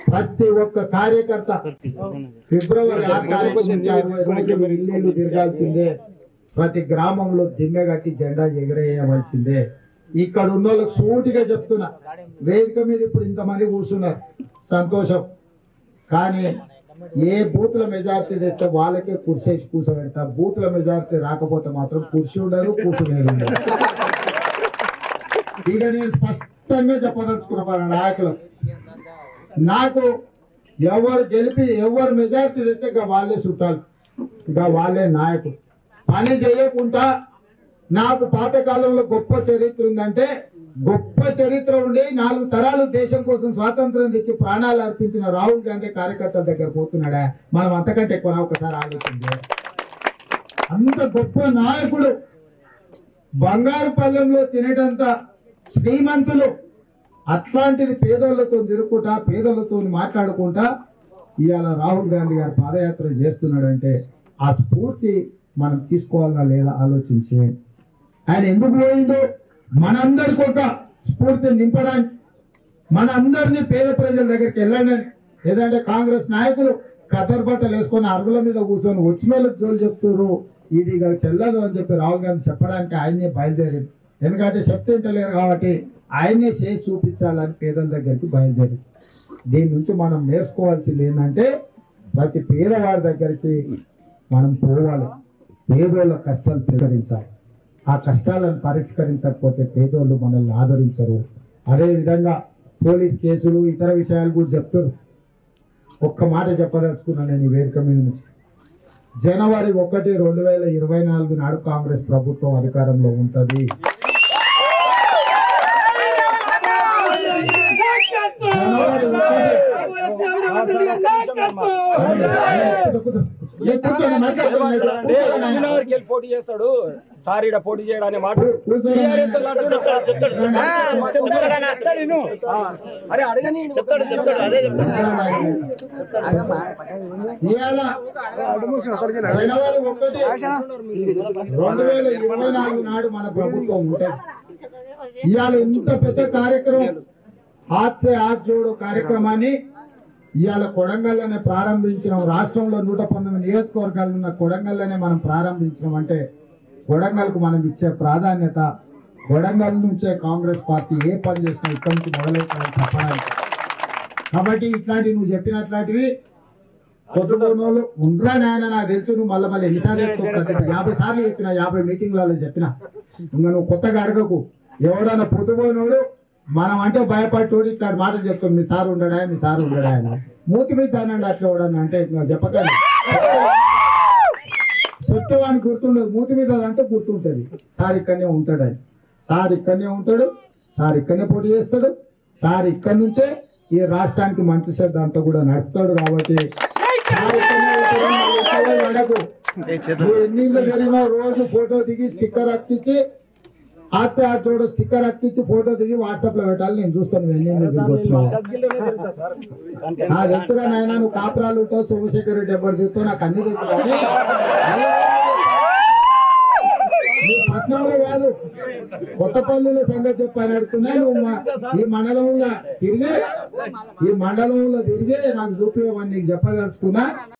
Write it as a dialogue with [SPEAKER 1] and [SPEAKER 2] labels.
[SPEAKER 1] ప్రతి ఒక్క కార్యకర్త ఫిబ్రవరి ఆరు తారీఖు నుంచి అరవై రోజులు ఇల్లు తిరగాల్సిందే ప్రతి గ్రామంలో దిమ్మె కట్టి జెండా ఎగరేయవలసిందే ఇక్కడ ఉన్న వాళ్ళకి సూటిగా చెప్తున్నా వేదిక మీద ఇప్పుడు ఇంతమంది కూర్చున్నారు సంతోషం కానీ ఏ బూతుల మెజార్టీ తెస్తే వాళ్ళకే కుర్చేసి కూర్చోబెడతా బూతుల మెజార్టీ రాకపోతే మాత్రం కుర్చీ ఉండదు కూర్చునేది ఉండదు ఇక నేను స్పష్టంగా చెప్పదలుచుకున్నా మన నాయకులు నాకు ఎవరు గెలిపి ఎవరు మెజార్టీ తెస్తే ఇక వాళ్ళే చుట్టాలు ఇక వాళ్ళే నాయకులు పని చేయకుండా నాకు పాతకాలంలో గొప్ప చరిత్ర ఉందంటే గొప్ప చరిత్ర ఉండి నాలుగు తరాలు దేశం కోసం స్వాతంత్రం తెచ్చి ప్రాణాలు అర్పించిన రాహుల్ గాంధీ కార్యకర్తల దగ్గర పోతున్నాడా మనం అంతకంటే ఎక్కువ ఒకసారి ఆలోచించే అంత గొప్ప నాయకుడు బంగారు పల్లెంలో తినేటంత శ్రీమంతులు అట్లాంటిది పేదోళ్ళతో తిరుగుకుంటా పేదోళ్ళతో మాట్లాడుకుంటా ఇవాళ రాహుల్ గాంధీ గారు పాదయాత్ర చేస్తున్నాడంటే ఆ స్ఫూర్తి మనం తీసుకోవాలన్నా లేదా ఆలోచించే ఆయన ఎందుకు పోయిందో మనందరికి ఒక స్ఫూర్తిని నింపడానికి మనందరినీ పేద ప్రజల దగ్గరికి వెళ్ళండి ఏదంటే కాంగ్రెస్ నాయకులు కదర్ బట్టలు వేసుకొని అరుగుల మీద కూర్చొని వచ్చిన వాళ్ళకి జోలు చెప్తున్నారు ఇది ఇక చెల్లదు అని చెప్పి రాహుల్ గాంధీ చెప్పడానికి ఆయనే బయలుదేరింది ఎందుకంటే చెప్తే వింటలేరు కాబట్టి ఆయనే చేసి చూపించాలని పేదల దగ్గరికి బయలుదేరి దీని నుంచి మనం నేర్చుకోవాల్సింది ఏంటంటే ప్రతి పేదవాడి దగ్గరికి మనం పోవాలి పేదోళ్ళ కష్టాలు పరిష్కరించాలి ఆ కష్టాలను పరిష్కరించకపోతే పేదోళ్ళు మనల్ని ఆదరించరు అదే విధంగా పోలీస్ కేసులు ఇతర విషయాలు కూడా చెప్తారు ఒక్క మాట చెప్పదలుచుకున్నా నేను ఈ వేదిక మీద నుంచి జనవరి ఒకటి రెండు వేల ఇరవై నాలుగు నాడు కాంగ్రెస్ ప్రభుత్వం అధికారంలో ఉంటది జనవరి ఒకటి ఏ కూర్చోండి, మాట్లాడుకోండి.
[SPEAKER 2] అంటే ఎమ్మినగర్కి వెళ్ళి పోటీ చేస్తాడు సార్ ఈడ పోటీ చేయడానికి మాట TRS వాళ్ళు అంటున్నారు. ఆ, అరే అడగని చెప్తాడు చెప్తాడు అదే
[SPEAKER 1] ఇవాళ జనవరి ఒకటి రెండు వేల ఇరవై నాలుగు నాడు మన ప్రభుత్వం ఉంటుంది ఇవాళ ఇంత పెద్ద కార్యక్రమం హాత్ సే హాత్ జోడో కార్యక్రమాన్ని ఇవాళ కొడంగల్లోనే ప్రారంభించినాం రాష్ట్రంలో నూట పంతొమ్మిది నియోజకవర్గాలు ఉన్న కొడంగల్లోనే మనం ప్రారంభించినాం అంటే కొడంగల్కు మనం ఇచ్చే ప్రాధాన్యత కొడంగల్ నుంచే కాంగ్రెస్ పార్టీ ఏ పని చేసినా ఇక్కడి నుంచి మొదలవుతుందని చెప్పడానికి కాబట్టి ఇట్లాంటి నువ్వు చెప్పినట్లాంటివి పొద్దున్నోళ్ళు ఉండరా నాయన నాకు తెలుసు నువ్వు మళ్ళీ మళ్ళీ ఎన్నిసార్లు చెప్తావు యాభై సార్లు చెప్పిన యాభై మీటింగ్లలో చెప్పిన ఇంకా నువ్వు కొత్తగా అడగకు ఎవడన్నా పొద్దుపోయినోడు మనం అంటే భయపడి ఇట్లా మాటలు చెప్తాం మీ సార్ ఉండడా మీ సార్ ఉండడా అని మూతి మీద అనండి అట్లా ఎవడన్నా అంటే ఇంకా చెప్పకండి చెప్తేవానికి గుర్తుండదు మూతి మీద అంటే గుర్తుంటది సార్ ఇక్కడనే ఉంటాడని సార్ ఇక్కడనే ఉంటాడు సార్ ఇక్కడనే పోటీ చేస్తాడు సార్ ఇక్కడ నుంచే ఈ రాష్ట్రానికి మంచి చెడ్డ అంతా కూడా నడుపుతాడు కాబట్టి సార్ ఇక్కడనే ఉంటాడు, మళ్ళీ ఎక్కడో అడగు. నువ్వు ఎన్నిళ్ళు జరిగినా రోజు ఫోటో దిగి స్టిక్కర్ అతికించి ఆచే ఆ చూడు స్టిక్కర్ అతికించి ఫోటో దిగి వాట్సాప్ లో పెట్టాలి నేను చూస్తాను నువ్వు ఎన్నిళ్ళు దిగి వచ్చినావు
[SPEAKER 2] గజ్గిల్లోనే తిరుగుతా సార్
[SPEAKER 1] నా తెలుసురా నాయన నువ్వు కాపురాలు ఉంటావు సోమశేఖర్ రెడ్డి ఎప్పుడు తిరుగుతావు నాకు అన్ని తెలుసు కానీ నువ్వు పట్నంలో కాదు కొత్తపల్లిలో సంగతి చెప్పని అడుగుతున్నా నువ్వు మా- ఈ మండలంలో తిరిగి ఈ మండలంలో తిరిగి నాకు చూపించమని నీకు చెప్పదలుచుకున్నా